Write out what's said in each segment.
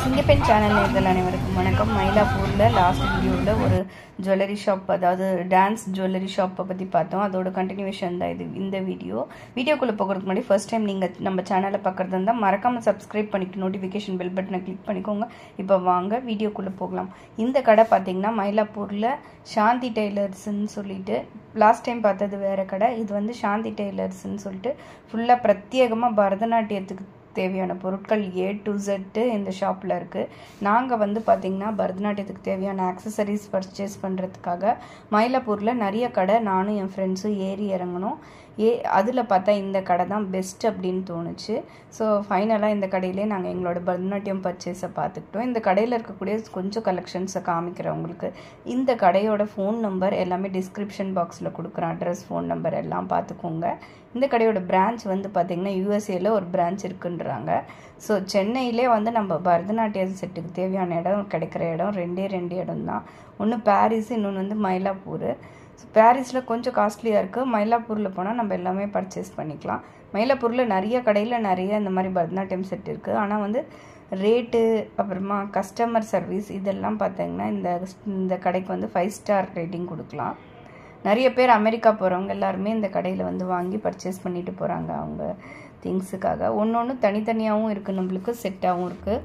சிங்கப்பெண் channel நேர்கள் அனைவருக்கும் வணக்கம் மயிலாப்பூரில் லாஸ்ட் வீடியோவில் ஒரு ஜுவல்லரி ஷாப் அதாவது டான்ஸ் ஜுவல்லரி ஷாப்பை பற்றி பார்த்தோம் அதோட கண்டினியூஷன் தான் இது இந்த வீடியோ வீடியோக்குள்ளே போகிறதுக்கு முன்னாடி ஃபர்ஸ்ட் டைம் நீங்கள் நம்ம சேனலை பார்க்குறது இருந்தால் மறக்காமல் சப்ஸ்கிரைப் பண்ணிட்டு நோட்டிஃபிகேஷன் பெல் பட்டனை கிளிக் பண்ணிக்கோங்க இப்போ வாங்க வீடியோக்குள்ளே போகலாம் இந்த கடை பார்த்தீங்கன்னா மயிலாப்பூரில் சாந்தி டெய்லர்ஸ்ன்னு சொல்லிட்டு லாஸ்ட் டைம் பார்த்தது வேறு கடை இது வந்து சாந்தி டெய்லர்ஸ்ன்னு சொல்லிட்டு ஃபுல்லாக பிரத்யேகமாக பரதநாட்டியத்துக்கு தேவையான பொருட்கள் ஏ டு ஜெட்டு இந்த ஷாப்பில் இருக்குது நாங்கள் வந்து பார்த்திங்கன்னா பரதநாட்டியத்துக்கு தேவையான ஆக்சசரிஸ் பர்ச்சேஸ் பண்ணுறதுக்காக மயிலாப்பூரில் நிறைய கடை நானும் என் ஃப்ரெண்ட்ஸும் ஏறி இறங்கணும் ஏ அதில் பார்த்தா இந்த கடை தான் பெஸ்ட் அப்படின்னு தோணுச்சு ஸோ ஃபைனலாக இந்த கடையிலே நாங்கள் எங்களோட பரதநாட்டியம் பர்ச்சேஸை பார்த்துக்கிட்டோம் இந்த கடையில் இருக்கக்கூடிய கொஞ்சம் கலெக்ஷன்ஸை காமிக்கிறேன் உங்களுக்கு இந்த கடையோட ஃபோன் நம்பர் எல்லாமே டிஸ்கிரிப்ஷன் பாக்ஸில் கொடுக்குறேன் அட்ரஸ் ஃபோன் நம்பர் எல்லாம் பார்த்துக்கோங்க இந்த கடையோட பிரான்ச் வந்து பார்த்திங்கன்னா யூஎஸ்ஏல ஒரு பிரான்ச் இருக்குன்றாங்க ஸோ சென்னையிலே வந்து நம்ம பரதநாட்டிய செட்டுக்கு தேவையான இடம் கிடைக்கிற இடம் ரெண்டே ரெண்டு இடம் தான் ஒன்று பாரிஸ் இன்னொன்று வந்து மயிலாப்பூர் ஸோ பாரிஸில் கொஞ்சம் காஸ்ட்லியாக இருக்குது மயிலாப்பூரில் போனால் நம்ம எல்லாமே பர்ச்சேஸ் பண்ணிக்கலாம் மயிலாப்பூரில் நிறைய கடையில் நிறைய இந்த மாதிரி பரதநாட்டியம் செட் இருக்குது ஆனால் வந்து ரேட்டு அப்புறமா கஸ்டமர் சர்வீஸ் இதெல்லாம் பார்த்தீங்கன்னா இந்த இந்த கடைக்கு வந்து ஃபைவ் ஸ்டார் ரேட்டிங் கொடுக்கலாம் நிறைய பேர் அமெரிக்கா போகிறவங்க எல்லாருமே இந்த கடையில் வந்து வாங்கி பர்ச்சேஸ் பண்ணிட்டு போகிறாங்க அவங்க திங்ஸுக்காக ஒன்று ஒன்று தனித்தனியாகவும் இருக்குது நம்மளுக்கு செட்டாகவும் இருக்குது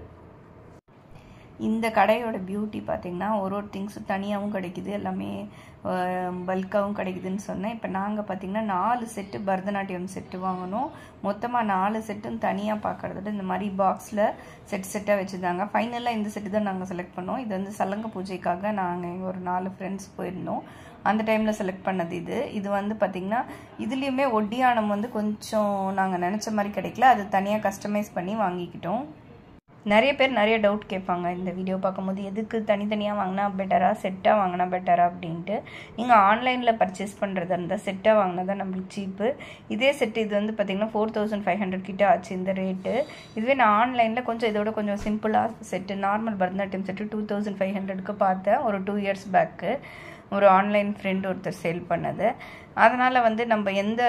இந்த கடையோட பியூட்டி பார்த்திங்கன்னா ஒரு ஒரு திங்ஸும் தனியாகவும் கிடைக்குது எல்லாமே பல்காகவும் கிடைக்குதுன்னு சொன்னேன் இப்போ நாங்கள் பார்த்திங்கன்னா நாலு செட்டு பரதநாட்டியம் செட்டு வாங்கினோம் மொத்தமாக நாலு செட்டும் தனியாக பார்க்குறத விட இந்த மாதிரி பாக்ஸில் செட் செட்டாக வச்சுருந்தாங்க ஃபைனலாக இந்த செட்டு தான் நாங்கள் செலக்ட் பண்ணோம் இது வந்து சலங்க பூஜைக்காக நாங்கள் ஒரு நாலு ஃப்ரெண்ட்ஸ் போயிருந்தோம் அந்த டைமில் செலக்ட் பண்ணது இது இது வந்து பார்த்திங்கன்னா இதுலேயுமே ஒட்டியானம் வந்து கொஞ்சம் நாங்கள் நினச்ச மாதிரி கிடைக்கல அது தனியாக கஸ்டமைஸ் பண்ணி வாங்கிக்கிட்டோம் நிறைய பேர் நிறைய டவுட் கேட்பாங்க இந்த வீடியோ பார்க்கும்போது எதுக்கு தனித்தனியாக வாங்கினா பெட்டரா செட்டாக வாங்கினா பெட்டரா அப்படின்ட்டு நீங்கள் ஆன்லைனில் பர்ச்சேஸ் பண்ணுறதா இருந்தால் செட்டாக வாங்கினா தான் நம்மளுக்கு சீப்பு இதே செட்டு இது வந்து பார்த்திங்கன்னா ஃபோர் தௌசண்ட் ஃபைவ் ஹண்ட்ரட் கிட்ட ஆச்சு இந்த ரேட்டு இதுவே நான் ஆன்லைனில் கொஞ்சம் இதோட கொஞ்சம் சிம்பிளாக set normal Bharatanatyam set two thousand five ஹண்ட்ரடுக்கு பார்த்தேன் ஒரு டூ இயர்ஸ் பேக்கு ஒரு ஆன்லைன் ஃப்ரெண்ட் ஒருத்தர் சேல் பண்ணது அதனால் வந்து நம்ம எந்த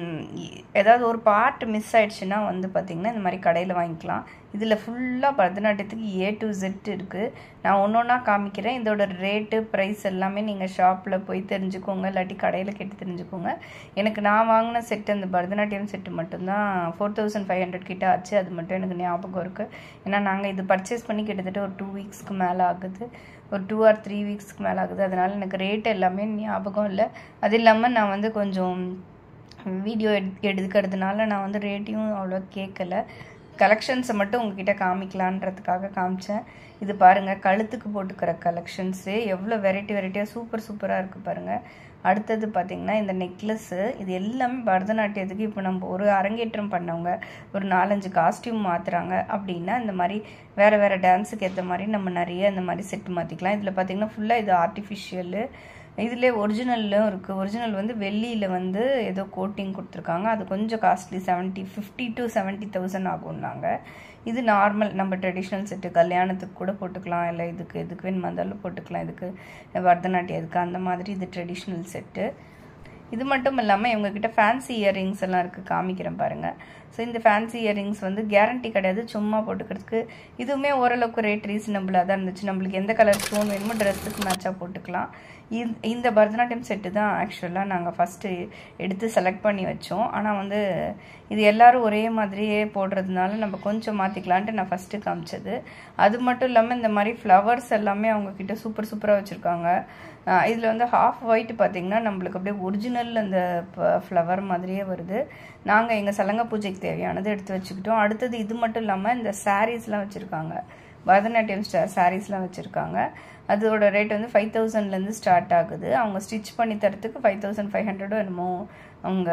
ஏதாவது ஒரு பார்ட் மிஸ் ஆயிடுச்சுன்னா வந்து பார்த்திங்கன்னா இந்த மாதிரி கடையில் வாங்கிக்கலாம் இதில் ஃபுல்லாக பரதநாட்டியத்துக்கு ஏ டு ஜெட் இருக்குது நான் ஒன்று ஒன்றா காமிக்கிறேன் இதோட ரேட்டு ப்ரைஸ் எல்லாமே நீங்கள் ஷாப்பில் போய் தெரிஞ்சுக்கோங்க இல்லாட்டி கடையில் கேட்டு தெரிஞ்சுக்கோங்க எனக்கு நான் வாங்கின செட்டு அந்த பரதநாட்டியம் செட்டு மட்டும்தான் ஃபோர் தௌசண்ட் ஃபைவ் ஹண்ட்ரட் கிட்ட ஆச்சு அது மட்டும் எனக்கு ஞாபகம் இருக்குது ஏன்னா நாங்கள் இது பர்ச்சேஸ் பண்ணி கிட்டத்தட்ட ஒரு டூ வீக்ஸ்க்கு மேலே ஆகுது ஒரு டூ ஆர் த்ரீ வீக்ஸ்க்கு மேலே ஆகுது அதனால் எனக்கு ரேட் எல்லாமே ஞாபகம் இல்லை அது இல்லாமல் நான் வந்து கொஞ்சம் வீடியோ எடு எடுக்கிறதுனால நான் வந்து ரேட்டையும் அவ்வளோ கேட்கல கலெக்ஷன்ஸை மட்டும் உங்ககிட்ட காமிக்கலான்றதுக்காக காமிச்சேன் இது பாருங்கள் கழுத்துக்கு போட்டுக்கிற கலெக்ஷன்ஸு எவ்வளோ வெரைட்டி வெரைட்டியாக சூப்பர் சூப்பராக இருக்குது பாருங்கள் அடுத்தது பார்த்திங்கன்னா இந்த நெக்லஸ்ஸு இது எல்லாமே பரதநாட்டியத்துக்கு இப்போ நம்ம ஒரு அரங்கேற்றம் பண்ணவங்க ஒரு நாலஞ்சு காஸ்டியூம் மாற்றுறாங்க அப்படின்னா இந்த மாதிரி வேறு வேறு டான்ஸுக்கு ஏற்ற மாதிரி நம்ம நிறைய இந்த மாதிரி செட்டு மாற்றிக்கலாம் இதில் பார்த்திங்கன்னா ஃபுல்லாக இது ஆர்டிஃபிஷியலு இதிலே ஒரிஜினல்லும் இருக்குது ஒரிஜினல் வந்து வெள்ளியில் வந்து ஏதோ கோட்டிங் கொடுத்துருக்காங்க அது கொஞ்சம் costly seventy fifty to seventy thousand ஆகும்னாங்க இது நார்மல் நம்ம ட்ரெடிஷ்னல் செட்டு கல்யாணத்துக்கு கூட போட்டுக்கலாம் இல்லை இதுக்கு எதுக்கு வேணுமா இருந்தாலும் போட்டுக்கலாம் இதுக்கு பரதநாட்டியம் இதுக்கு அந்த மாதிரி இது ட்ரெடிஷ்னல் செட்டு இது மட்டும் இல்லாமல் இவங்கக்கிட்ட ஃபேன்சி இயரிங்ஸ் எல்லாம் இருக்குது காமிக்கிறேன் பாருங்கள் ஸோ இந்த ஃபேன்சி இயரிங்ஸ் வந்து கேரண்டி கிடையாது சும்மா போட்டுக்கிறதுக்கு இதுவுமே ஓரளவுக்கு ரேட் ரீசனபிளாக தான் இருந்துச்சு நம்மளுக்கு எந்த கலர் ஸ்டோன் வேணுமோ ட்ரெஸ்ஸுக்கு மேட்சாக போட்டுக்கலாம் இந்த பரதநாட்டியம் செட்டு தான் ஆக்சுவலாக நாங்கள் ஃபஸ்ட்டு எடுத்து செலக்ட் பண்ணி வச்சோம் ஆனால் வந்து இது எல்லோரும் ஒரே மாதிரியே போடுறதுனால நம்ம கொஞ்சம் மாற்றிக்கலான்ட்டு நான் ஃபஸ்ட்டு காமிச்சது அது மட்டும் இல்லாமல் இந்த மாதிரி ஃப்ளவர்ஸ் எல்லாமே அவங்கக்கிட்ட சூப்பர் சூப்பராக வச்சுருக்காங்க இதில் வந்து ஹாஃப் ஒயிட் பார்த்திங்கன்னா நம்மளுக்கு அப்படியே ஒரிஜினல் அந்த ஃப்ளவர் மாதிரியே வருது நாங்கள் எங்கள் சலங்க பூஜைக்கு தேவையானது எடுத்து வச்சுக்கிட்டோம் அடுத்தது இது மட்டும் இல்லாமல் இந்த சாரீஸ்லாம் வச்சுருக்காங்க பரதநாட்டியம் ஸ்டா சாரீஸ்லாம் வச்சுருக்காங்க அதோட ரேட் வந்து ஃபைவ் தௌசண்ட்லேருந்து ஸ்டார்ட் ஆகுது அவங்க ஸ்டிச் பண்ணி தரத்துக்கு ஃபைவ் தௌசண்ட் ஃபைவ் ஹண்ட்ரடோ என்னமோ அவங்க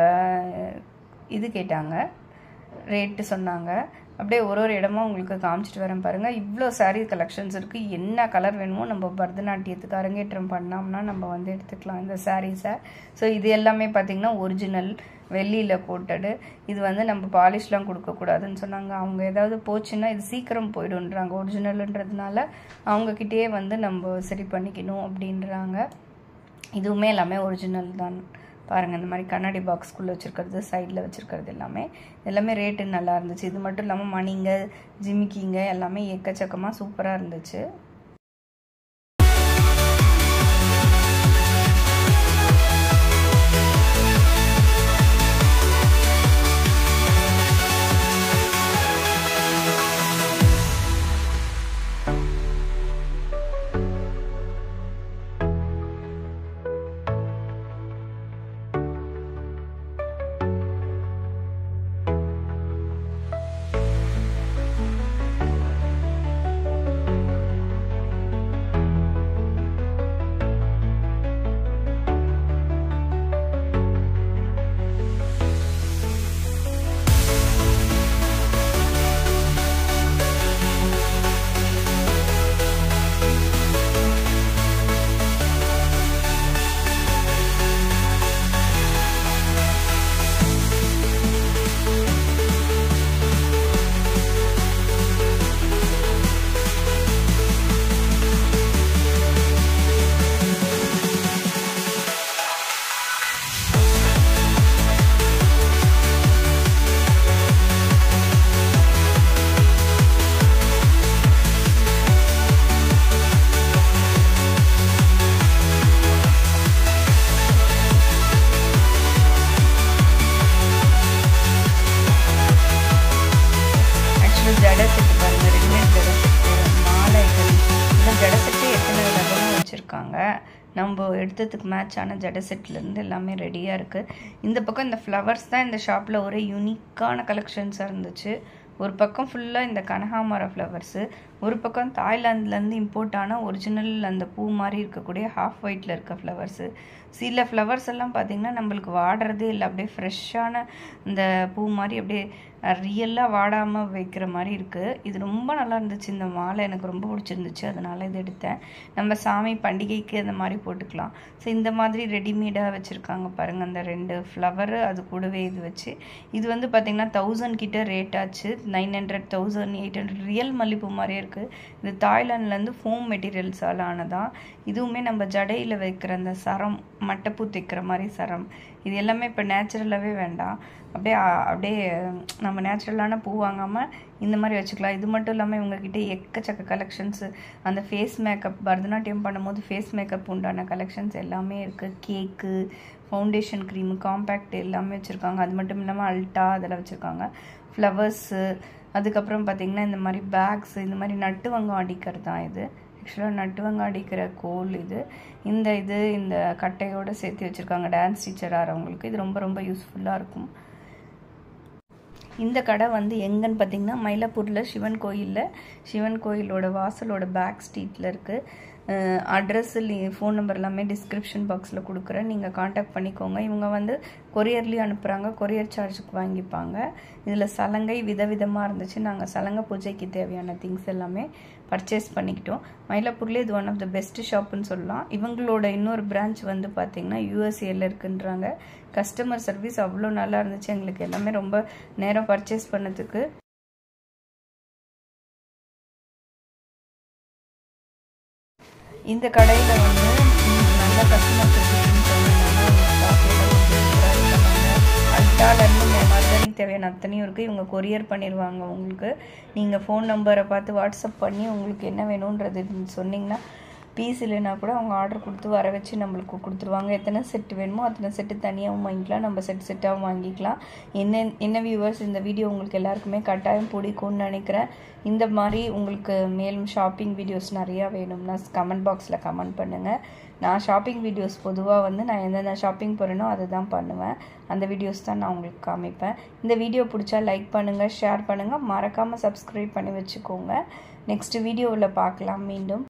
இது கேட்டாங்க ரேட்டு சொன்னாங்க அப்படியே ஒரு ஒரு இடமா உங்களுக்கு காமிச்சிட்டு வரேன் பாருங்கள் இவ்வளோ சாரீ கலெக்ஷன்ஸ் இருக்குது என்ன கலர் வேணுமோ நம்ம பரதநாட்டியத்துக்கு அரங்கேற்றம் பண்ணோம்னா நம்ம வந்து எடுத்துக்கலாம் இந்த சாரீஸை ஸோ இது எல்லாமே பார்த்திங்கன்னா ஒரிஜினல் வெள்ளியில் கோட்டடு இது வந்து நம்ம பாலிஷ்லாம் கொடுக்கக்கூடாதுன்னு சொன்னாங்க அவங்க ஏதாவது போச்சுன்னா இது சீக்கிரம் போயிடுன்றாங்க ஒரிஜினலுன்றதுனால அவங்கக்கிட்டேயே வந்து நம்ம சரி பண்ணிக்கணும் அப்படின்றாங்க இதுவுமே எல்லாமே ஒரிஜினல் தான் பாருங்கள் இந்த மாதிரி கண்ணாடி பாக்ஸ்குள்ளே வச்சுருக்கிறது சைடில் வச்சுருக்கிறது எல்லாமே எல்லாமே ரேட்டு நல்லா இருந்துச்சு இது மட்டும் இல்லாமல் மணிங்க ஜிமிக்கிங்க எல்லாமே எக்கச்சக்கமாக சூப்பராக இருந்துச்சு ஜடை செட்டு பாருங்கள் ரெடிமேட் ஜடை செட்டு மாலைகள் இந்த ஜடை செட்டு எத்தனை ரகமும் வச்சுருக்காங்க நம்ம எடுத்ததுக்கு மேட்சான ஜடை செட்லேருந்து எல்லாமே ரெடியாக இருக்குது இந்த பக்கம் இந்த ஃப்ளவர்ஸ் தான் இந்த ஷாப்பில் ஒரு யூனிக்கான கலெக்ஷன்ஸாக இருந்துச்சு ஒரு பக்கம் ஃபுல்லாக இந்த கனகாமர ஃப்ளவர்ஸு ஒரு பக்கம் தாய்லாந்துலேருந்து இம்போர்ட் ஆன ஒரிஜினல் அந்த பூ மாதிரி இருக்கக்கூடிய ஹாஃப் ஒயிட்டில் இருக்க ஃப்ளவர்ஸு சில ஃப்ளவர்ஸ் எல்லாம் பார்த்திங்கன்னா நம்மளுக்கு வாடுறதே இல்லை அப்படியே ஃப்ரெஷ்ஷான இந்த பூ மாதிரி அப்படியே ரியலாக வாடாமல் வைக்கிற மாதிரி இருக்குது இது ரொம்ப நல்லா இருந்துச்சு இந்த மாலை எனக்கு ரொம்ப பிடிச்சிருந்துச்சு அதனால் இது எடுத்தேன் நம்ம சாமி பண்டிகைக்கு அந்த மாதிரி போட்டுக்கலாம் ஸோ இந்த மாதிரி ரெடிமேடாக வச்சுருக்காங்க பாருங்கள் அந்த ரெண்டு ஃப்ளவரு அது கூடவே இது வச்சு இது வந்து பார்த்திங்கன்னா தௌசண்ட் கிட்ட ரேட் ஆச்சு nine hundred thousand eight hundred real மல்லிப்பூ மாதிரியே இருக்குது இது தாய்லாண்ட்லேருந்து ஃபோம் மெட்டீரியல்ஸால் ஆனதான் இதுவுமே நம்ம ஜடையில் வைக்கிற அந்த சரம் மட்டைப்பூ தைக்கிற மாதிரி சரம் இது எல்லாமே இப்போ நேச்சுரலாகவே வேண்டாம் அப்படியே அப்படியே நம்ம நேச்சுரலான பூ வாங்காமல் இந்த மாதிரி வச்சுக்கலாம் இது மட்டும் இல்லாமல் இவங்கக்கிட்ட எக்கச்சக்க கலெக்ஷன்ஸு அந்த ஃபேஸ் மேக்கப் பரதநாட்டியம் பண்ணும்போது ஃபேஸ் மேக்கப் உண்டான கலெக்ஷன்ஸ் எல்லாமே இருக்குது கேக்கு ஃபவுண்டேஷன் க்ரீமு காம்பேக்ட் எல்லாமே வச்சுருக்காங்க அது மட்டும் இல்லாமல் அல்ட்டா அதெல்லாம் வச்சுருக்காங்க ஃப்ளவர்ஸு அதுக்கப்புறம் பார்த்திங்கன்னா இந்த மாதிரி பேக்ஸ் இந்த மாதிரி நட்டு வங்கம் அடிக்கிறது தான் இது ஆக்சுவலாக நட்டுவங்க அடிக்கிற கோல் இது இந்த இது இந்த கட்டையோடு சேர்த்து வச்சுருக்காங்க டான்ஸ் டீச்சர் ஆகிறவங்களுக்கு இது ரொம்ப ரொம்ப யூஸ்ஃபுல்லாக இருக்கும் இந்த கடை வந்து எங்கன்னு பார்த்தீங்கன்னா மயிலாப்பூரில் சிவன் கோயிலில் சிவன் கோயிலோட வாசலோட பேக் ஸ்ட்ரீட்டில் இருக்குது அட்ரஸ் ஃபோன் நம்பர் எல்லாமே டிஸ்கிரிப்ஷன் பாக்ஸில் கொடுக்குறேன் நீங்கள் காண்டாக்ட் பண்ணிக்கோங்க இவங்க வந்து கொரியர்லேயும் அனுப்புகிறாங்க கொரியர் சார்ஜுக்கு வாங்கிப்பாங்க இதில் சலங்கை விதவிதமாக இருந்துச்சு நாங்கள் சலங்கை பூஜைக்கு தேவையான திங்ஸ் எல்லாமே பர்ச்சேஸ் பண்ணிக்கிட்டோம் மயிலாப்பூர்லேயே இது ஒன் ஆஃப் த பெஸ்ட் ஷாப்புன்னு சொல்லலாம் இவங்களோட இன்னொரு பிரான்ச் வந்து பார்த்திங்கன்னா யூஎஸ்ஏல இருக்குன்றாங்க கஸ்டமர் சர்வீஸ் அவ்வளோ நல்லா இருந்துச்சு எங்களுக்கு எல்லாமே ரொம்ப நேரம் பர்ச்சேஸ் பண்ணதுக்கு இந்த கடையில் வந்து நல்ல கஸ்டமர் சர்வீஸ்னு அல்டாலேருந்து மருதாணிக்கு தேவையான அத்தனையும் இருக்குது இவங்க கொரியர் பண்ணிடுவாங்க உங்களுக்கு நீங்கள் ஃபோன் நம்பரை பார்த்து வாட்ஸ்அப் பண்ணி உங்களுக்கு என்ன வேணுன்றது சொன்னிங்கன்னா பீஸ் இல்லைன்னா கூட அவங்க ஆர்டர் கொடுத்து வர வச்சு நம்மளுக்கு கொடுத்துருவாங்க எத்தனை செட்டு வேணுமோ அத்தனை செட்டு தனியாகவும் வாங்கிக்கலாம் நம்ம செட் செட்டாகவும் வாங்கிக்கலாம் என்ன என்ன வியூவர்ஸ் இந்த வீடியோ உங்களுக்கு எல்லாருக்குமே கட்டாயம் பிடிக்கும்னு நினைக்கிறேன் இந்த மாதிரி உங்களுக்கு மேலும் ஷாப்பிங் வீடியோஸ் நிறையா வேணும்னா கமெண்ட் பாக்ஸில் கமெண்ட் பண்ணுங்கள் நான் ஷாப்பிங் வீடியோஸ் பொதுவாக வந்து நான் எந்தெந்த ஷாப்பிங் போகிறேனோ அதை தான் பண்ணுவேன் அந்த வீடியோஸ் தான் நான் உங்களுக்கு காமிப்பேன் இந்த வீடியோ பிடிச்சா லைக் பண்ணுங்கள் ஷேர் பண்ணுங்கள் மறக்காமல் சப்ஸ்கிரைப் பண்ணி வச்சுக்கோங்க நெக்ஸ்ட் வீடியோவில் பார்க்கலாம் மீண்டும்